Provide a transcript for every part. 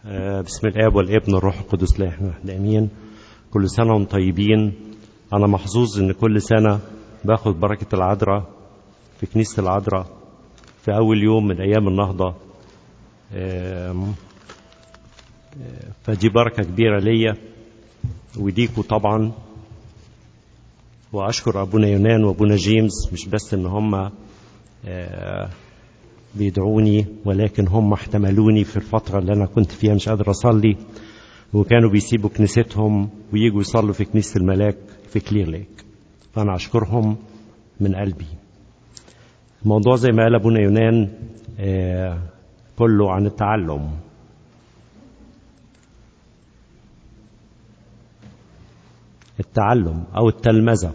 بسم الاب والابن والروح القدس لا احنا امين كل سنه وانتم طيبين انا محظوظ ان كل سنه باخد بركه العذراء في كنيسه العذراء في اول يوم من ايام النهضه فدي بركه كبيره ليا وديكوا طبعا واشكر ابونا يونان وابونا جيمس مش بس ان هم بيدعوني ولكن هم احتملوني في الفترة اللي أنا كنت فيها مش قادر أصلي وكانوا بيسيبوا كنيستهم ويجوا يصلوا في كنيسة الملاك في كلير ليك فأنا أشكرهم من قلبي الموضوع زي ما قال أبونا يونان آه كله عن التعلم التعلم أو التلمذة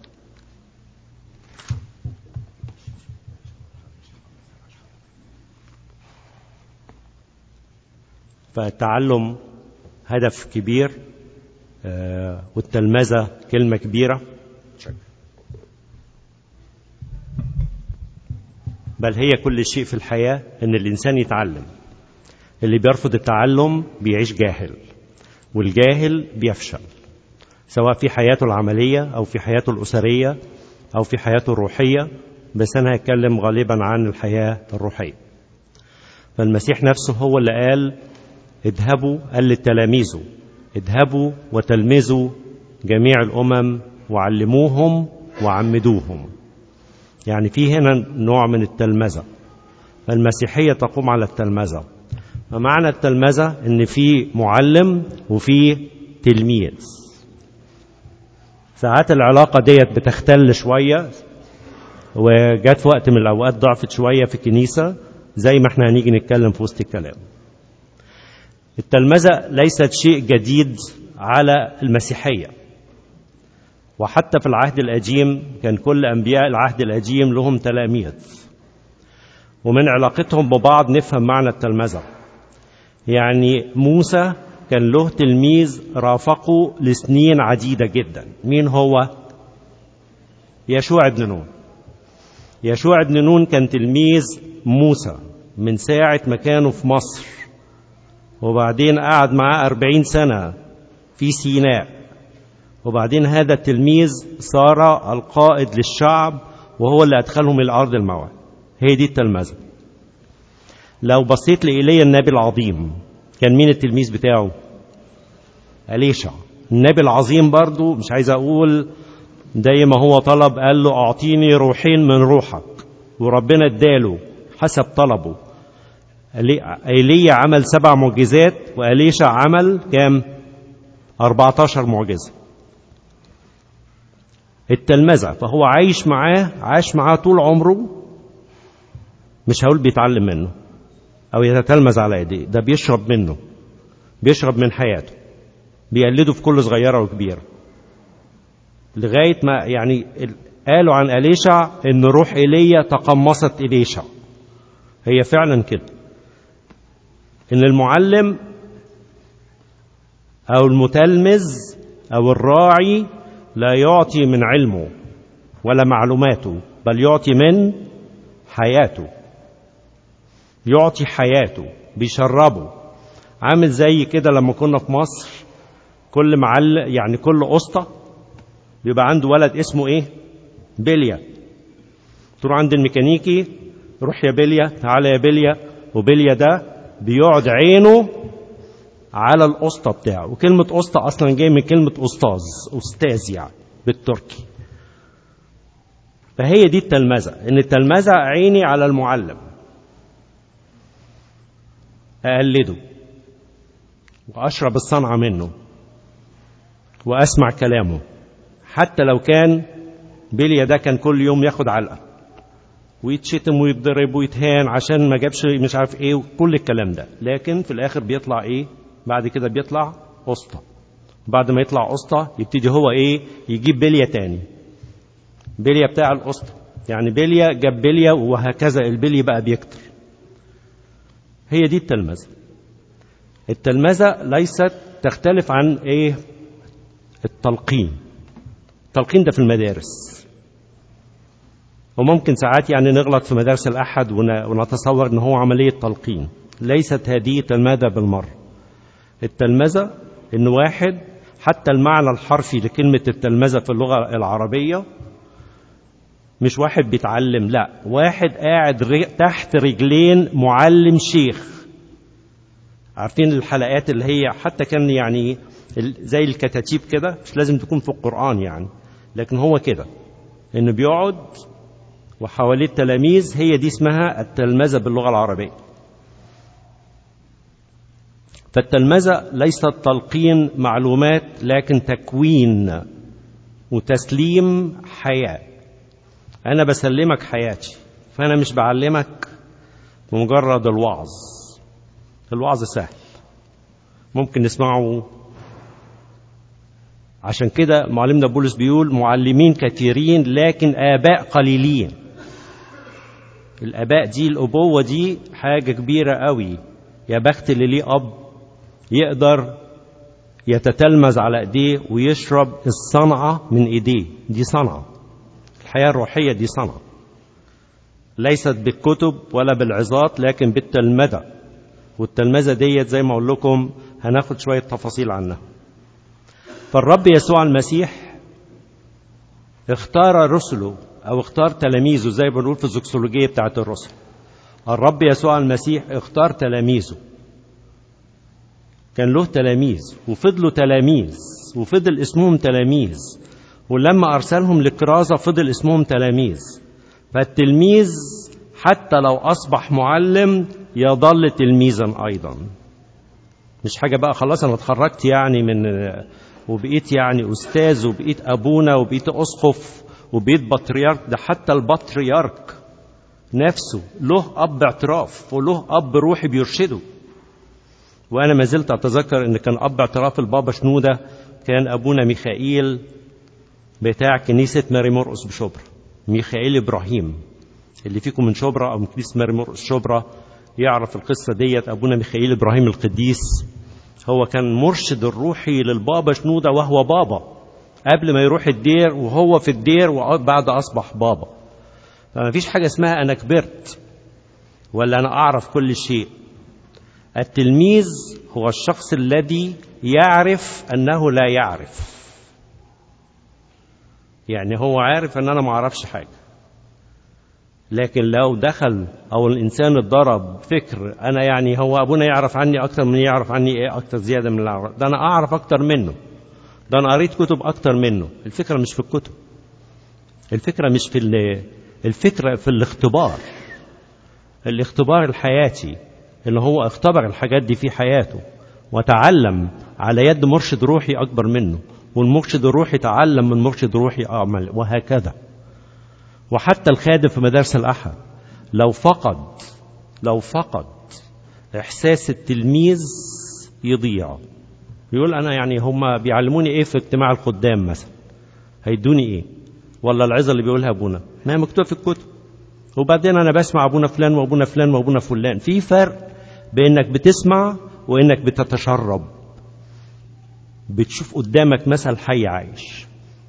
فالتعلم هدف كبير والتلمذة كلمة كبيرة بل هي كل شيء في الحياة إن الإنسان يتعلم اللي بيرفض التعلم بيعيش جاهل والجاهل بيفشل سواء في حياته العملية أو في حياته الأسرية أو في حياته الروحية بس أنا هتكلم غالبا عن الحياة الروحية فالمسيح نفسه هو اللي قال اذهبوا قال لتلاميذه اذهبوا وتلمذوا جميع الامم وعلموهم وعمدوهم يعني في هنا نوع من التلمذه فالمسيحيه تقوم على التلمذه فمعنى التلمذه ان في معلم وفي تلميذ ساعات العلاقه ديت بتختل شويه وجات في وقت من الاوقات ضعفت شويه في الكنيسه زي ما احنا هنيجي نتكلم في وسط الكلام التلمذة ليست شيء جديد على المسيحية وحتى في العهد القديم كان كل أنبياء العهد القديم لهم تلاميذ ومن علاقتهم ببعض نفهم معنى التلمذة يعني موسى كان له تلميذ رافقه لسنين عديدة جدا مين هو؟ يشوع بن نون يشوع بن نون كان تلميذ موسى من ساعة ما كانوا في مصر وبعدين قعد معاه أربعين سنة في سيناء وبعدين هذا التلميذ صار القائد للشعب وهو اللي أدخلهم إلى أرض الموعد هي دي التلمذة لو بصيت لإيليا النبي العظيم كان مين التلميذ بتاعه أليشع النبي العظيم برضو مش عايز أقول زي ما هو طلب قال له أعطيني روحين من روحك وربنا اداله حسب طلبه ايليا عمل سبع معجزات وأليشع عمل كام 14 معجزة التلمذة فهو عايش معاه عاش معاه طول عمره مش هقول بيتعلم منه أو يتتلمذ على يديه ده بيشرب منه بيشرب من حياته بيقلده في كل صغيرة وكبيرة لغاية ما يعني قالوا عن أليشع إن روح إيليا تقمصت إليشع هي فعلا كده ان المعلم او المتلمذ او الراعي لا يعطي من علمه ولا معلوماته بل يعطي من حياته يعطي حياته بيشربه عامل زي كده لما كنا في مصر كل معل يعني كل قسطه بيبقى عنده ولد اسمه ايه بليا تروح عند الميكانيكي روح يا بليا تعالى يا بليا وبليا ده بيقعد عينه على القسطة بتاعه وكلمة قسطة أصلا جاية من كلمة أستاذ أستاذ يعني بالتركي فهي دي التلمذة إن التلمذة عيني على المعلم أقلده وأشرب الصنعة منه وأسمع كلامه حتى لو كان بيليا ده كان كل يوم ياخد علقة ويتشتم ويتضرب ويتهان عشان ما جابش مش عارف ايه وكل الكلام ده لكن في الاخر بيطلع ايه بعد كده بيطلع قسطة بعد ما يطلع قسطة يبتدي هو ايه يجيب بلية تاني بلية بتاع القسطة يعني بلية جاب بلية وهكذا البلي بقى بيكتر هي دي التلمذة التلمذة ليست تختلف عن ايه التلقين التلقين ده في المدارس وممكن ساعات يعني نغلط في مدارس الأحد ونتصور أنه هو عملية تلقين ليست هذه تلمذة بالمرة التلمذة إن واحد حتى المعنى الحرفي لكلمة التلمذة في اللغة العربية مش واحد بيتعلم لا واحد قاعد ري... تحت رجلين معلم شيخ عارفين الحلقات اللي هي حتى كان يعني زي الكتاتيب كده مش لازم تكون في القرآن يعني لكن هو كده انه بيقعد وحواليه التلاميذ هي دي اسمها التلمذة باللغة العربية فالتلمذة ليست تلقين معلومات لكن تكوين وتسليم حياة أنا بسلمك حياتي فأنا مش بعلمك بمجرد الوعظ الوعظ سهل ممكن نسمعه عشان كده معلمنا بولس بيقول معلمين كثيرين لكن آباء قليلين الآباء دي الأبوة دي حاجة كبيرة قوي يا بخت اللي ليه أب يقدر يتتلمذ على ايديه ويشرب الصنعة من ايديه دي صنعة الحياة الروحية دي صنعة ليست بالكتب ولا بالعظات لكن بالتلمذة والتلمذة ديت زي ما اقول لكم هناخد شوية تفاصيل عنها فالرب يسوع المسيح اختار رسله او اختار تلاميذه زي ما بنقول في الزوكسولوجية بتاعت الرسل الرب يسوع المسيح اختار تلاميذه كان له تلاميذ وفضلوا تلاميذ وفضل اسمهم تلاميذ ولما أرسلهم للكرازة فضل اسمهم تلاميذ فالتلميذ حتى لو أصبح معلم يظل تلميذا أيضا مش حاجة بقى خلاص أنا اتخرجت يعني من وبقيت يعني أستاذ وبقيت أبونا وبقيت أسقف وبقيت بطريرك ده حتى البطريرك نفسه له أب اعتراف وله أب روحي بيرشده وانا ما زلت اتذكر ان كان اب اعتراف البابا شنوده كان ابونا ميخائيل بتاع كنيسه ماري مرقس بشبرا ميخائيل ابراهيم اللي فيكم من شبرا او من كنيسه ماري مرقس شبرا يعرف القصه ديت ابونا ميخائيل ابراهيم القديس هو كان مرشد الروحي للبابا شنوده وهو بابا قبل ما يروح الدير وهو في الدير وبعد اصبح بابا فما فيش حاجه اسمها انا كبرت ولا انا اعرف كل شيء التلميذ هو الشخص الذي يعرف انه لا يعرف يعني هو عارف ان انا ما اعرفش حاجه لكن لو دخل او الانسان اتضرب فكر انا يعني هو ابونا يعرف عني اكتر من يعرف عني ايه اكتر زياده من العرف ده انا اعرف اكتر منه ده انا قريت كتب اكتر منه الفكره مش في الكتب الفكره مش في الفكره في الاختبار الاختبار الحياتي اللي هو اختبر الحاجات دي في حياته وتعلم على يد مرشد روحي أكبر منه والمرشد الروحي تعلم من مرشد روحي أعمل وهكذا وحتى الخادم في مدارس الأحد لو فقد لو فقد إحساس التلميذ يضيع يقول أنا يعني هم بيعلموني إيه في اجتماع الخدام مثلا هيدوني إيه ولا العظة اللي بيقولها أبونا ما هي مكتوبة في الكتب وبعدين أنا بسمع أبونا فلان وأبونا فلان وأبونا فلان في فرق بانك بتسمع وانك بتتشرب بتشوف قدامك مثل حي عايش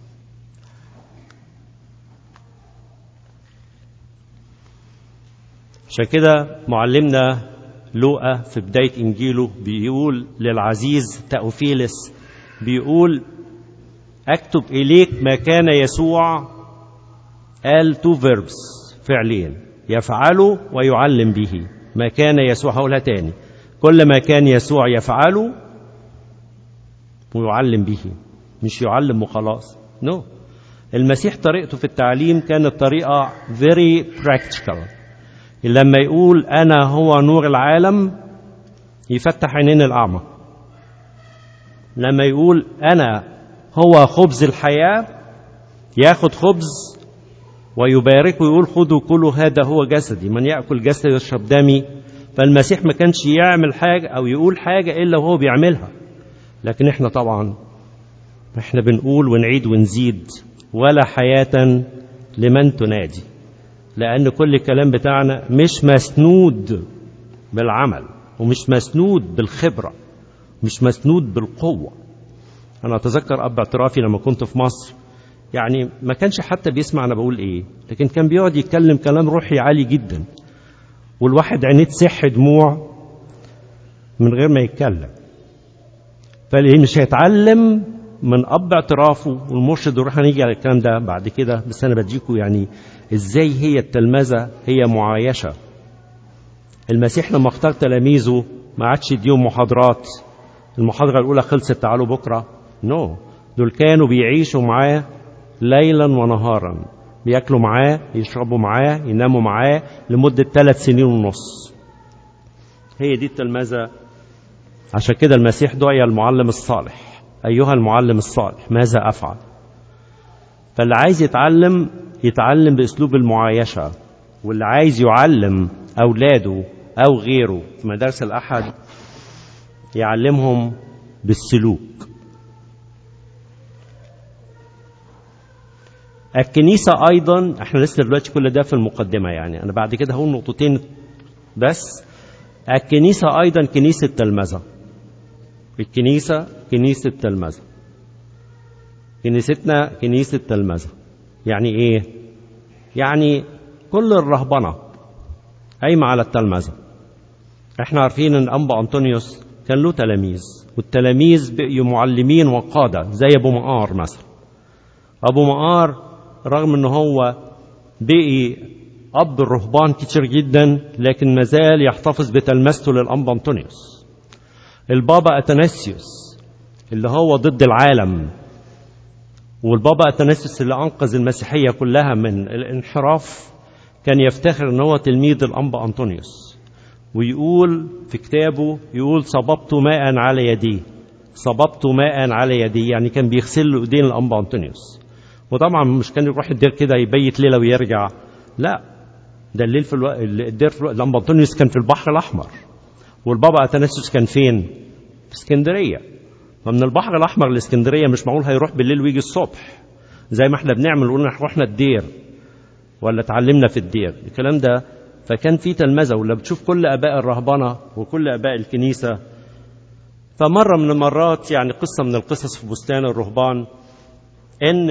عشان كده معلمنا لوقا في بداية إنجيله بيقول للعزيز تأوفيلس بيقول أكتب إليك ما كان يسوع قال تو فيربس فعلين يفعله ويعلم به ما كان يسوع هقولها تاني كل ما كان يسوع يفعله ويعلم به مش يعلم وخلاص نو no. المسيح طريقته في التعليم كانت طريقة very practical لما يقول أنا هو نور العالم يفتح عينين الأعمى لما يقول أنا هو خبز الحياة ياخد خبز ويبارك ويقول خذوا كلوا هذا هو جسدي من يأكل جسدي يشرب دمي فالمسيح ما كانش يعمل حاجة أو يقول حاجة إلا وهو بيعملها لكن احنا طبعا احنا بنقول ونعيد ونزيد ولا حياة لمن تنادي لأن كل الكلام بتاعنا مش مسنود بالعمل ومش مسنود بالخبرة مش مسنود بالقوة أنا أتذكر أب اعترافي لما كنت في مصر يعني ما كانش حتى بيسمع أنا بقول إيه لكن كان بيقعد يتكلم كلام روحي عالي جدا والواحد عينيه تسح دموع من غير ما يتكلم فاللي مش هيتعلم من اب اعترافه والمرشد وراح هنيجي على الكلام ده بعد كده بس انا بديكم يعني ازاي هي التلمذه هي معايشه المسيح لما اختار تلاميذه ما عادش يديهم محاضرات المحاضره الاولى خلصت تعالوا بكره نو no. دول كانوا بيعيشوا معاه ليلا ونهارا بياكلوا معاه يشربوا معاه يناموا معاه لمده ثلاث سنين ونص هي دي التلمذه عشان كده المسيح دعي المعلم الصالح أيها المعلم الصالح ماذا أفعل فاللي عايز يتعلم يتعلم بأسلوب المعايشة واللي عايز يعلم أولاده أو غيره في مدارس الأحد يعلمهم بالسلوك الكنيسة أيضا احنا لسه دلوقتي كل ده في المقدمة يعني أنا بعد كده هقول نقطتين بس الكنيسة أيضا كنيسة تلمذة الكنيسة كنيسة تلمذة كنيستنا كنيسة تلمذة يعني إيه؟ يعني كل الرهبنة قايمة على التلمذة احنا عارفين ان أنبا أنطونيوس كان له تلاميذ والتلاميذ بقيوا معلمين وقادة زي أبو مقار مثلا أبو مقار رغم ان هو بقي أب الرهبان كتير جدا لكن مازال يحتفظ بتلمذته للأنبا أنطونيوس البابا أتناسيوس اللي هو ضد العالم والبابا أتناسيوس اللي أنقذ المسيحية كلها من الانحراف كان يفتخر ان هو تلميذ الأنبا أنطونيوس ويقول في كتابه يقول صببت ماء على يديه صببت ماء على يديه يعني كان بيغسل له ايدين الأنبا أنطونيوس وطبعا مش كان يروح الدير كده يبيت ليلة ويرجع لا ده الليل في الو... الدير في الو... الأنبا أنطونيوس كان في البحر الأحمر والبابا أتناسيوس كان فين؟ في اسكندرية فمن البحر الأحمر لاسكندرية مش معقول هيروح بالليل ويجي الصبح زي ما احنا بنعمل قلنا رحنا الدير ولا اتعلمنا في الدير الكلام ده فكان في تلمذة ولا بتشوف كل آباء الرهبنة وكل آباء الكنيسة فمرة من المرات يعني قصة من القصص في بستان الرهبان إن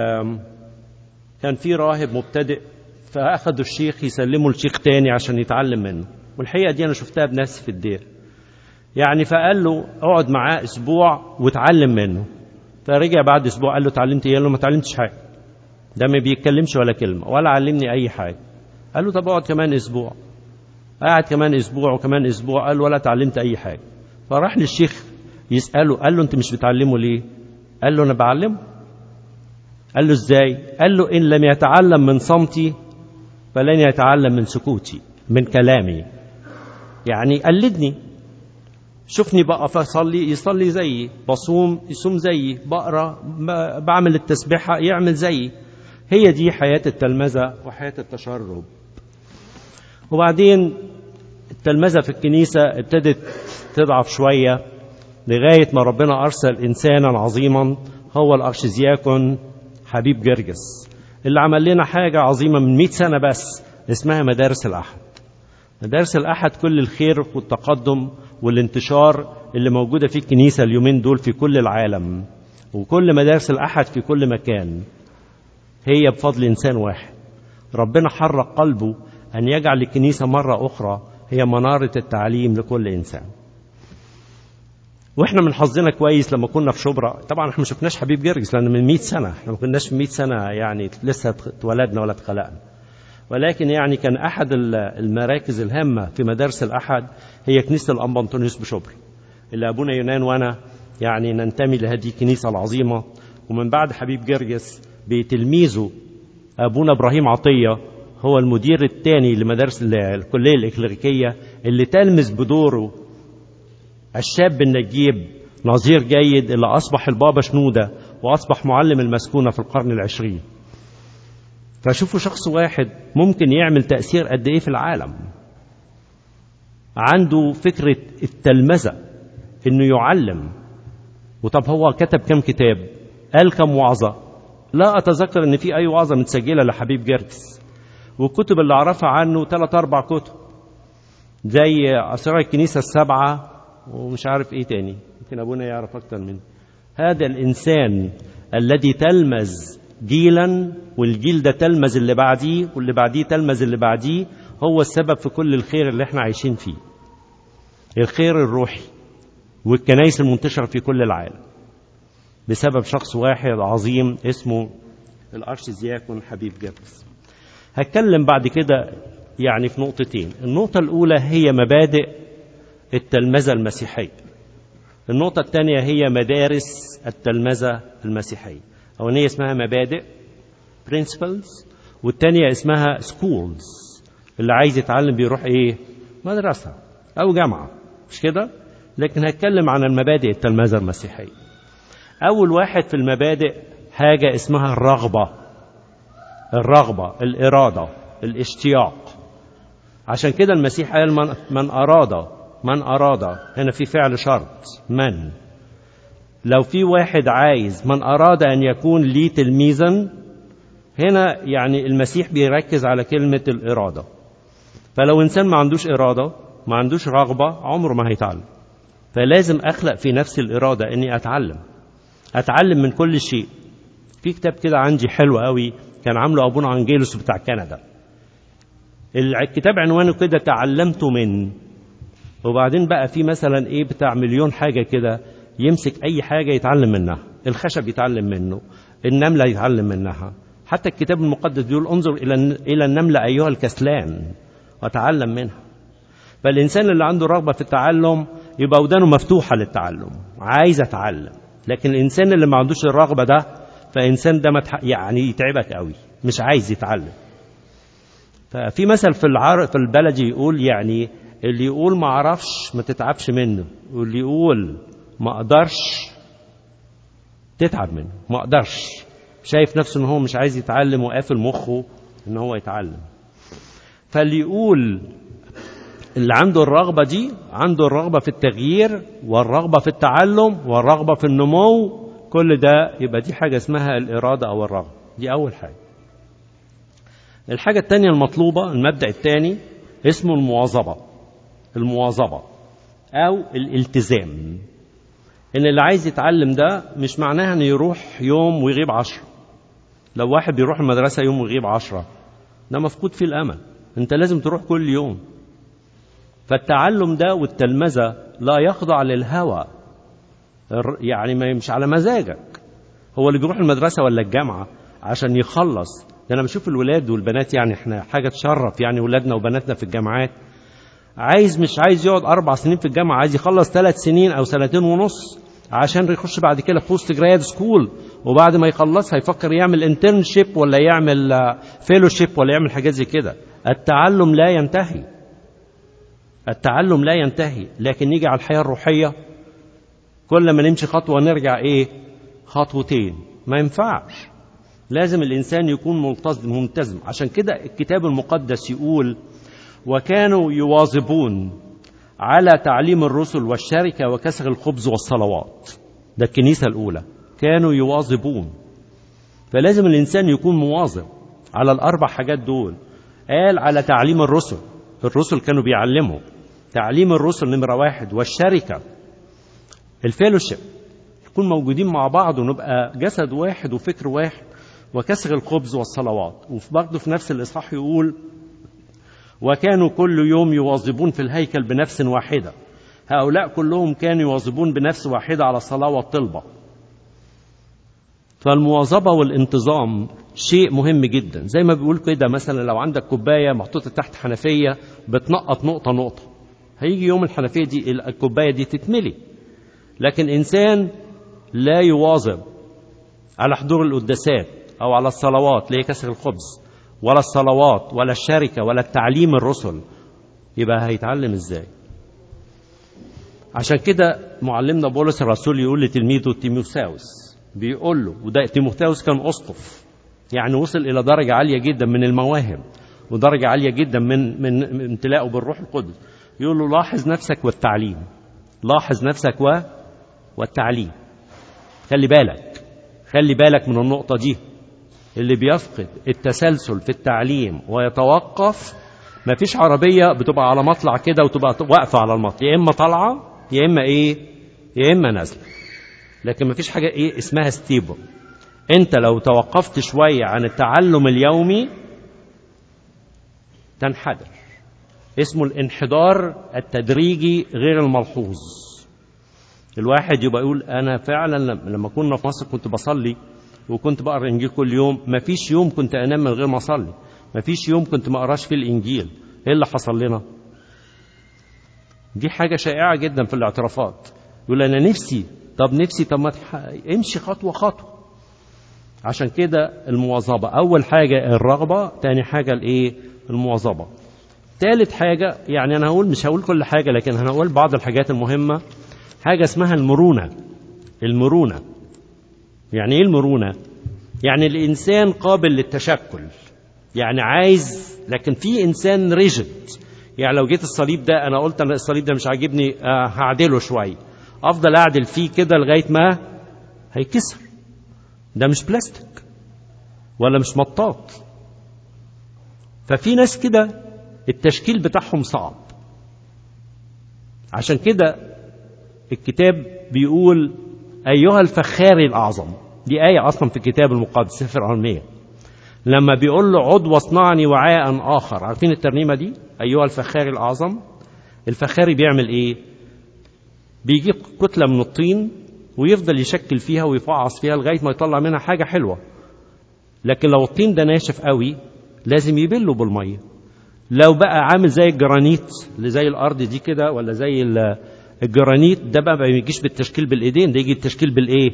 كان في راهب مبتدئ فأخذوا الشيخ يسلموا الشيخ تاني عشان يتعلم منه والحقيقة دي أنا شفتها بنفسي في الدير يعني فقال له اقعد معاه أسبوع وتعلم منه فرجع بعد أسبوع قال له اتعلمت إيه؟ قال له ما اتعلمتش حاجة ده ما بيتكلمش ولا كلمة ولا علمني أي حاجة قال له طب اقعد كمان أسبوع قعد كمان أسبوع وكمان أسبوع قال ولا اتعلمت أي حاجة فراح للشيخ يسأله قال له أنت مش بتعلمه ليه؟ قال له أنا بعلمه قال له ازاي؟ قال له إن لم يتعلم من صمتي فلن يتعلم من سكوتي من كلامي يعني قلدني شوفني بقى فصلي يصلي زيي بصوم يصوم زيي بقرا بعمل التسبيحة يعمل زيي هي دي حياة التلمذة وحياة التشرب وبعدين التلمذة في الكنيسة ابتدت تضعف شوية لغاية ما ربنا أرسل إنسانا عظيما هو الأرشيزياكون حبيب جرجس اللي عمل لنا حاجة عظيمة من 100 سنة بس اسمها مدارس الأحد مدارس الأحد كل الخير والتقدم والانتشار اللي موجودة في الكنيسة اليومين دول في كل العالم وكل مدارس الأحد في كل مكان هي بفضل إنسان واحد ربنا حرك قلبه أن يجعل الكنيسة مرة أخرى هي منارة التعليم لكل إنسان واحنا من حظنا كويس لما كنا في شبرا طبعا احنا ما شفناش حبيب جرجس لان من 100 سنه احنا ما كناش في 100 سنه يعني لسه اتولدنا ولا اتخلقنا ولكن يعني كان احد المراكز الهامه في مدارس الاحد هي كنيسه الانبا انطونيوس بشبرا اللي ابونا يونان وانا يعني ننتمي لهذه الكنيسه العظيمه ومن بعد حبيب جرجس بتلميذه ابونا ابراهيم عطيه هو المدير الثاني لمدارس الكليه الاكليريكيه اللي تلمذ بدوره الشاب النجيب نظير جيد اللي أصبح البابا شنودة وأصبح معلم المسكونة في القرن العشرين فشوفوا شخص واحد ممكن يعمل تأثير قد إيه في العالم عنده فكرة التلمذة إنه يعلم وطب هو كتب كم كتاب قال كم وعظة لا أتذكر إن في أي وعظة متسجلة لحبيب جرجس والكتب اللي أعرفها عنه ثلاث أربع كتب زي أسرار الكنيسة السبعة ومش عارف ايه تاني يمكن ابونا يعرف اكتر منه هذا الانسان الذي تلمذ جيلا والجيل ده تلمذ اللي بعديه واللي بعديه تلمذ اللي بعديه هو السبب في كل الخير اللي احنا عايشين فيه الخير الروحي والكنائس المنتشرة في كل العالم بسبب شخص واحد عظيم اسمه الأرشدياكون حبيب جابس هتكلم بعد كده يعني في نقطتين النقطة الأولى هي مبادئ التلمذة المسيحية النقطة الثانية هي مدارس التلمذة المسيحية أولانية اسمها مبادئ principles والتانية اسمها schools اللي عايز يتعلم بيروح ايه مدرسة أو جامعة مش كده لكن هتكلم عن المبادئ التلمذة المسيحية أول واحد في المبادئ حاجة اسمها الرغبة الرغبة الإرادة الاشتياق عشان كده المسيح قال من, من أراد من أراد هنا في فعل شرط من لو في واحد عايز من أراد أن يكون لي تلميذا هنا يعني المسيح بيركز على كلمة الإرادة فلو إنسان ما عندوش إرادة ما عندوش رغبة عمره ما هيتعلم فلازم أخلق في نفسي الإرادة إني أتعلم أتعلم من كل شيء في كتاب كده عندي حلو قوي كان عامله أبونا أنجيلوس بتاع كندا الكتاب عنوانه كده تعلمت من وبعدين بقى في مثلا ايه بتاع مليون حاجه كده يمسك اي حاجه يتعلم منها الخشب يتعلم منه النمله يتعلم منها حتى الكتاب المقدس بيقول انظر الى الى النمله ايها الكسلان وتعلم منها فالانسان اللي عنده رغبه في التعلم يبقى ودانه مفتوحه للتعلم عايز اتعلم لكن الانسان اللي ما عندوش الرغبه ده فانسان ده متح... يعني يتعبك قوي مش عايز يتعلم ففي مثل في العر... في البلدي يقول يعني اللي يقول ما اعرفش ما تتعبش منه واللي يقول ما اقدرش تتعب منه ما اقدرش شايف نفسه ان هو مش عايز يتعلم وقافل مخه ان هو يتعلم فاللي يقول اللي عنده الرغبة دي عنده الرغبة في التغيير والرغبة في التعلم والرغبة في النمو كل ده يبقى دي حاجة اسمها الإرادة أو الرغبة دي أول حاجة الحاجة الثانية المطلوبة المبدأ الثاني اسمه المواظبة المواظبة أو الالتزام إن اللي عايز يتعلم ده مش معناها إنه يروح يوم ويغيب عشرة لو واحد بيروح المدرسة يوم ويغيب عشرة ده مفقود فيه الأمل أنت لازم تروح كل يوم فالتعلم ده والتلمذة لا يخضع للهوى يعني ما مش على مزاجك هو اللي بيروح المدرسة ولا الجامعة عشان يخلص ده أنا بشوف الولاد والبنات يعني احنا حاجة تشرف يعني ولادنا وبناتنا في الجامعات عايز مش عايز يقعد أربع سنين في الجامعة عايز يخلص ثلاث سنين أو سنتين ونص عشان يخش بعد كده بوست جراد سكول وبعد ما يخلص هيفكر يعمل انترنشيب ولا يعمل فيلوشيب ولا يعمل حاجات زي كده التعلم لا ينتهي التعلم لا ينتهي لكن نيجي على الحياة الروحية كل ما نمشي خطوة نرجع ايه خطوتين ما ينفعش لازم الإنسان يكون ملتزم ملتزم عشان كده الكتاب المقدس يقول وكانوا يواظبون على تعليم الرسل والشركة وكسر الخبز والصلوات ده الكنيسة الأولى كانوا يواظبون فلازم الإنسان يكون مواظب على الأربع حاجات دول قال على تعليم الرسل الرسل كانوا بيعلموا تعليم الرسل نمرة واحد والشركة الفيلوشيب نكون موجودين مع بعض ونبقى جسد واحد وفكر واحد وكسر الخبز والصلوات وبرضه في نفس الإصحاح يقول وكانوا كل يوم يواظبون في الهيكل بنفس واحدة هؤلاء كلهم كانوا يواظبون بنفس واحدة على الصلاة والطلبة فالمواظبة والانتظام شيء مهم جدا زي ما بيقول كده مثلا لو عندك كوباية محطوطة تحت حنفية بتنقط نقطة نقطة هيجي يوم الحنفية دي الكوباية دي تتملي لكن إنسان لا يواظب على حضور القداسات أو على الصلوات اللي هي كسر الخبز ولا الصلوات ولا الشركة ولا التعليم الرسل يبقى هيتعلم ازاي عشان كده معلمنا بولس الرسول يقول لتلميذه تيموثاوس بيقول له وده تيموثاوس كان اسقف يعني وصل الى درجه عاليه جدا من المواهب ودرجه عاليه جدا من من امتلاءه بالروح القدس يقول له لاحظ نفسك والتعليم لاحظ نفسك و والتعليم خلي بالك خلي بالك من النقطه دي اللي بيفقد التسلسل في التعليم ويتوقف ما فيش عربية بتبقى على مطلع كده وتبقى واقفة على المطلع يا إما طالعة يا إما إيه يا إما نازلة لكن ما فيش حاجة إيه اسمها ستيبل أنت لو توقفت شوية عن التعلم اليومي تنحدر اسمه الانحدار التدريجي غير الملحوظ الواحد يبقى يقول انا فعلا لما كنا في مصر كنت بصلي وكنت بقرا الانجيل كل يوم ما فيش يوم كنت انام من غير ما اصلي ما فيش يوم كنت ما اقراش فيه الانجيل ايه اللي حصل لنا دي حاجه شائعه جدا في الاعترافات يقول انا نفسي طب نفسي طب ما تح... امشي خطوه خطوه عشان كده المواظبه اول حاجه الرغبه تاني حاجه الايه المواظبه ثالث حاجه يعني انا هقول مش هقول كل حاجه لكن هنقول بعض الحاجات المهمه حاجه اسمها المرونه المرونه يعني ايه المرونه يعني الانسان قابل للتشكل يعني عايز لكن في انسان ريجد يعني لو جيت الصليب ده انا قلت انا الصليب ده مش عاجبني آه هعدله شويه افضل اعدل فيه كده لغايه ما هيكسر ده مش بلاستيك ولا مش مطاط ففي ناس كده التشكيل بتاعهم صعب عشان كده الكتاب بيقول أيها الفخار الأعظم دي آية أصلا في الكتاب المقدس سفر أرمية لما بيقول له عد واصنعني وعاء آخر عارفين الترنيمة دي أيها الفخار الأعظم الفخاري بيعمل إيه بيجيب كتلة من الطين ويفضل يشكل فيها ويفعص فيها لغاية ما يطلع منها حاجة حلوة لكن لو الطين ده ناشف قوي لازم يبله بالمية لو بقى عامل زي الجرانيت اللي زي الأرض دي كده ولا زي الجرانيت ده بقى ما يجيش بالتشكيل بالايدين ده يجي التشكيل بالايه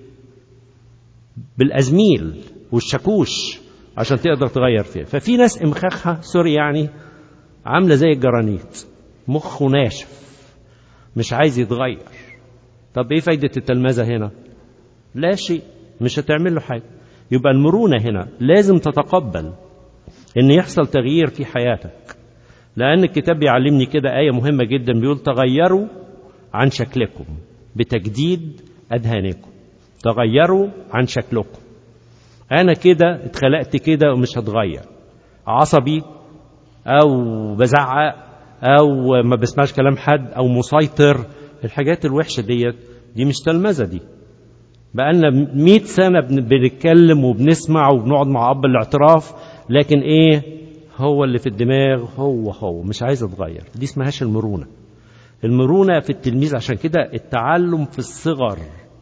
بالازميل والشاكوش عشان تقدر تغير فيها ففي ناس امخاخها سوري يعني عامله زي الجرانيت مخه ناشف مش عايز يتغير طب ايه فايده التلمذه هنا لا شيء مش هتعمل له حاجه يبقى المرونه هنا لازم تتقبل ان يحصل تغيير في حياتك لان الكتاب بيعلمني كده ايه مهمه جدا بيقول تغيروا عن شكلكم بتجديد أذهانكم تغيروا عن شكلكم أنا كده اتخلقت كده ومش هتغير عصبي أو بزعق أو ما بسمعش كلام حد أو مسيطر الحاجات الوحشة ديت دي مش تلمذة دي بقالنا مئة سنة بنتكلم وبنسمع وبنقعد مع أب الاعتراف لكن إيه هو اللي في الدماغ هو هو مش عايز اتغير دي اسمهاش المرونه المرونة في التلميذ عشان كده التعلم في الصغر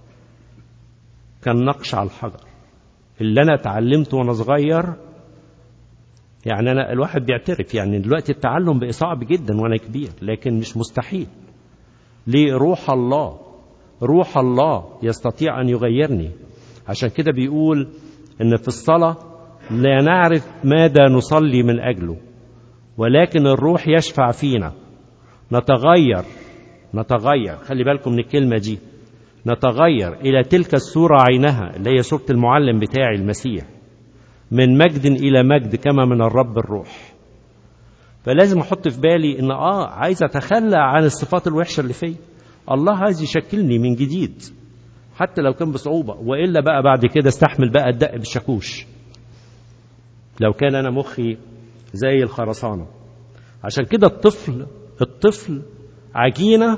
كان نقش على الحجر اللي أنا اتعلمته وأنا صغير يعني أنا الواحد بيعترف يعني دلوقتي التعلم بقى صعب جدا وأنا كبير لكن مش مستحيل ليه روح الله روح الله يستطيع أن يغيرني عشان كده بيقول إن في الصلاة لا نعرف ماذا نصلي من أجله ولكن الروح يشفع فينا نتغير نتغير خلي بالكم من الكلمة دي نتغير إلى تلك الصورة عينها اللي هي صورة المعلم بتاعي المسيح من مجد إلى مجد كما من الرب الروح فلازم أحط في بالي إن آه عايز أتخلى عن الصفات الوحشة اللي فيا الله عايز يشكلني من جديد حتى لو كان بصعوبة وإلا بقى بعد كده استحمل بقى الدق بالشاكوش لو كان أنا مخي زي الخرسانة عشان كده الطفل الطفل عجينة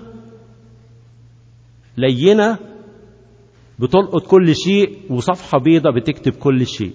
لينة بتلقط كل شيء وصفحة بيضة بتكتب كل شيء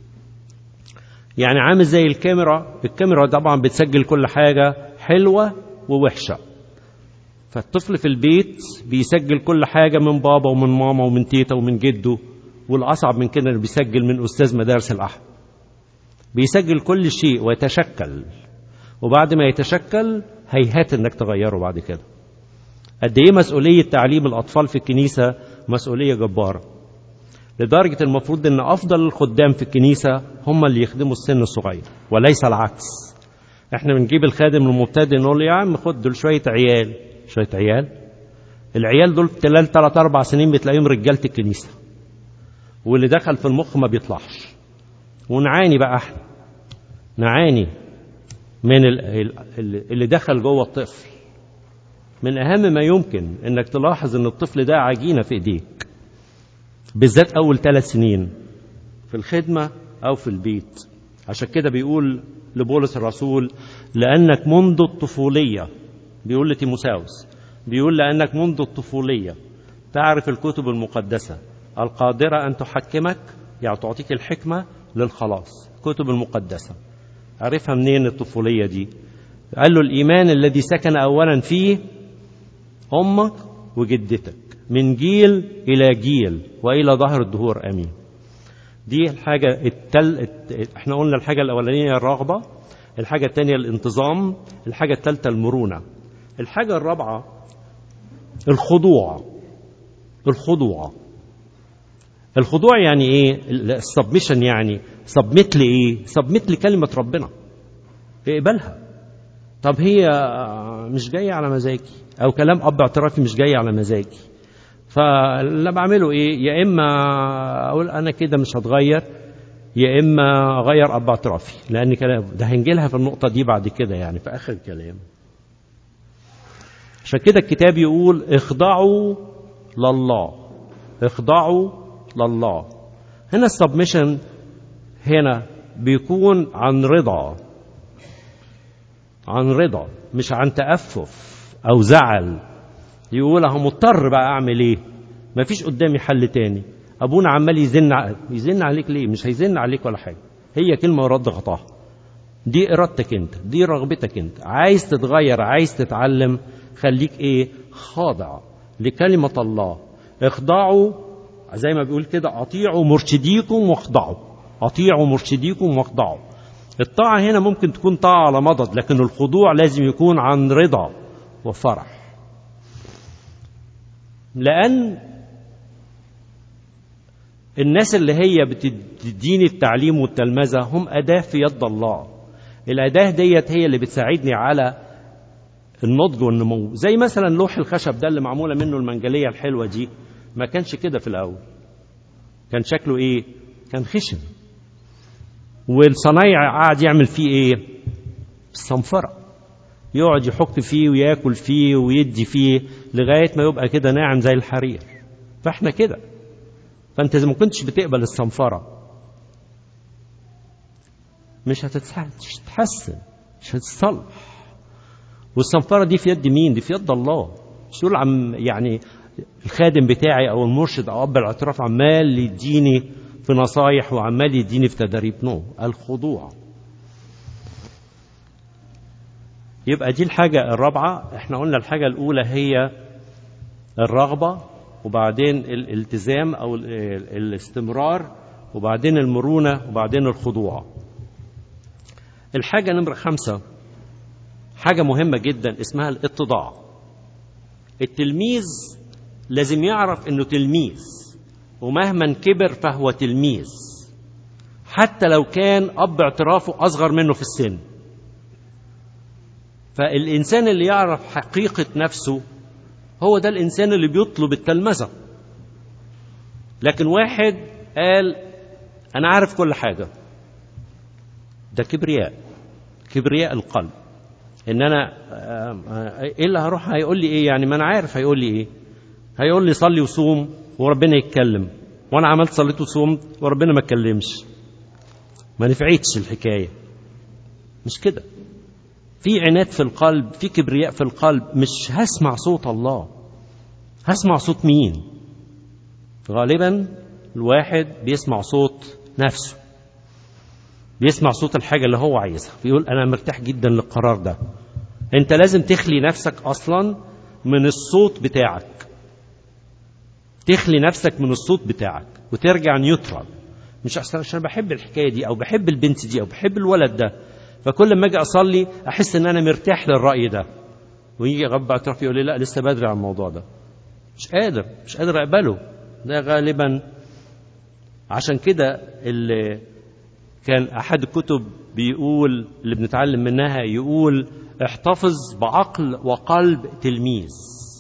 يعني عامل زي الكاميرا الكاميرا طبعا بتسجل كل حاجة حلوة ووحشة فالطفل في البيت بيسجل كل حاجة من بابا ومن ماما ومن تيتا ومن جده والأصعب من كده بيسجل من أستاذ مدارس الأحد بيسجل كل شيء ويتشكل وبعد ما يتشكل هيهات انك تغيره بعد كده قد ايه مسؤوليه تعليم الاطفال في الكنيسه مسؤوليه جباره لدرجه المفروض ان افضل الخدام في الكنيسه هم اللي يخدموا السن الصغير وليس العكس احنا بنجيب الخادم المبتدئ نقول له يا عم خد دول شويه عيال شويه عيال العيال دول خلال ثلاث اربع سنين بتلاقيهم رجاله الكنيسه واللي دخل في المخ ما بيطلعش ونعاني بقى احنا نعاني من اللي دخل جوه الطفل من اهم ما يمكن انك تلاحظ ان الطفل ده عجينه في ايديك بالذات اول ثلاث سنين في الخدمه او في البيت عشان كده بيقول لبولس الرسول لانك منذ الطفوليه بيقول لتيموساوس بيقول لانك منذ الطفوليه تعرف الكتب المقدسه القادره ان تحكمك يعني تعطيك الحكمه للخلاص الكتب المقدسه عرفها منين الطفوليه دي قال له الايمان الذي سكن اولا فيه امك وجدتك من جيل إلى جيل وإلى ظهر الدهور أمين دي الحاجة التل... الت- احنا قلنا الحاجة الأولانية الرغبة الحاجة الثانية الانتظام الحاجة الثالثة المرونة الحاجة الرابعة الخضوع الخضوع الخضوع يعني ايه السبمشن يعني سبمت لي ايه سبمت لكلمة ربنا اقبلها طب هي مش جاية على مزاجي او كلام اب اعترافي مش جاي على مزاجي فاللي بعمله ايه يا اما اقول انا كده مش هتغير يا اما اغير اب اعترافي لان كلام ده هنجيلها في النقطه دي بعد كده يعني في اخر الكلام عشان كده الكتاب يقول اخضعوا لله اخضعوا لله هنا السبمشن هنا بيكون عن رضا عن رضا مش عن تأفف أو زعل يقول أهو مضطر بقى أعمل إيه مفيش قدامي حل تاني أبونا عمال يزن ع- يزن عليك ليه مش هيزن عليك ولا حاجة هي كلمة ورد غطاها دي إرادتك أنت دي رغبتك أنت عايز تتغير عايز تتعلم خليك إيه خاضع لكلمة الله اخضعوا زي ما بيقول كده أطيعوا مرشديكم واخضعوا أطيعوا مرشديكم واخضعوا الطاعة هنا ممكن تكون طاعة على مضض لكن الخضوع لازم يكون عن رضا وفرح لأن الناس اللي هي بتديني التعليم والتلمذة هم أداة في يد الله الأداة ديت هي اللي بتساعدني على النضج والنمو زي مثلا لوح الخشب ده اللي معمولة منه المنجلية الحلوة دي ما كانش كده في الأول كان شكله إيه كان خشن والصنايع قاعد يعمل فيه إيه الصنفرة يقعد يحك فيه وياكل فيه ويدي فيه لغاية ما يبقى كده ناعم زي الحرير فاحنا كده فانت اذا ما كنتش بتقبل الصنفرة مش هتتحسن مش هتتحسن مش هتتصلح والصنفرة دي في يد مين دي في يد الله مش تقول عم يعني الخادم بتاعي او المرشد او اب الاعتراف عمال يديني في نصايح وعمال يديني في تدريب نو الخضوع يبقى دي الحاجة الرابعة احنا قلنا الحاجة الأولى هي الرغبة وبعدين الالتزام أو ال- الاستمرار وبعدين المرونة وبعدين الخضوع الحاجة نمرة خمسة حاجة مهمة جدا اسمها الاتضاع التلميذ لازم يعرف انه تلميذ ومهما كبر فهو تلميذ حتى لو كان اب اعترافه اصغر منه في السن فالإنسان اللي يعرف حقيقة نفسه هو ده الإنسان اللي بيطلب التلمذة لكن واحد قال أنا عارف كل حاجة ده كبرياء كبرياء القلب إن أنا آه، آه، إيه اللي هروح هيقول لي إيه يعني ما أنا عارف هيقول لي إيه هيقول لي صلي وصوم وربنا يتكلم وأنا عملت صليت وصومت وربنا ما اتكلمش ما نفعتش الحكاية مش كده في عناد في القلب في كبرياء في القلب مش هسمع صوت الله هسمع صوت مين غالبا الواحد بيسمع صوت نفسه بيسمع صوت الحاجة اللي هو عايزها بيقول أنا مرتاح جدا للقرار ده أنت لازم تخلي نفسك أصلا من الصوت بتاعك تخلي نفسك من الصوت بتاعك وترجع نيوترال مش عشان عشان بحب الحكاية دي أو بحب البنت دي أو بحب الولد ده فكل ما اجي اصلي احس ان انا مرتاح للراي ده ويجي رب اعتراف يقول لي لا لسه بدري على الموضوع ده مش قادر مش قادر اقبله ده غالبا عشان كده اللي كان احد الكتب بيقول اللي بنتعلم منها يقول احتفظ بعقل وقلب تلميذ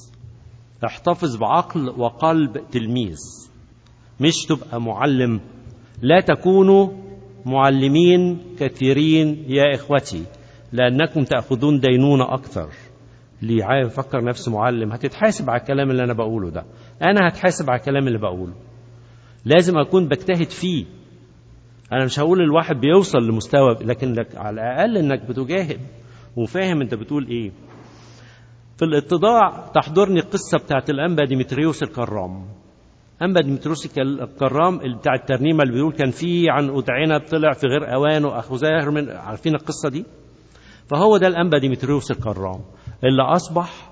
احتفظ بعقل وقلب تلميذ مش تبقى معلم لا تكونوا معلمين كثيرين يا إخوتي لأنكم تأخذون دينونة أكثر اللي عايز يفكر نفسه معلم هتتحاسب على الكلام اللي أنا بقوله ده أنا هتحاسب على الكلام اللي بقوله لازم أكون بجتهد فيه أنا مش هقول الواحد بيوصل لمستوى لكن لك على الأقل إنك بتجاهد وفاهم أنت بتقول إيه في الاتضاع تحضرني القصة بتاعت الأنبا ديمتريوس الكرام أنبا ديمتروس الكرام اللي بتاع الترنيمة اللي بيقول كان في عنقود عنب طلع في غير أوانه أخو زاهر من عارفين القصة دي؟ فهو ده الأنبا ديمتريوس الكرام اللي أصبح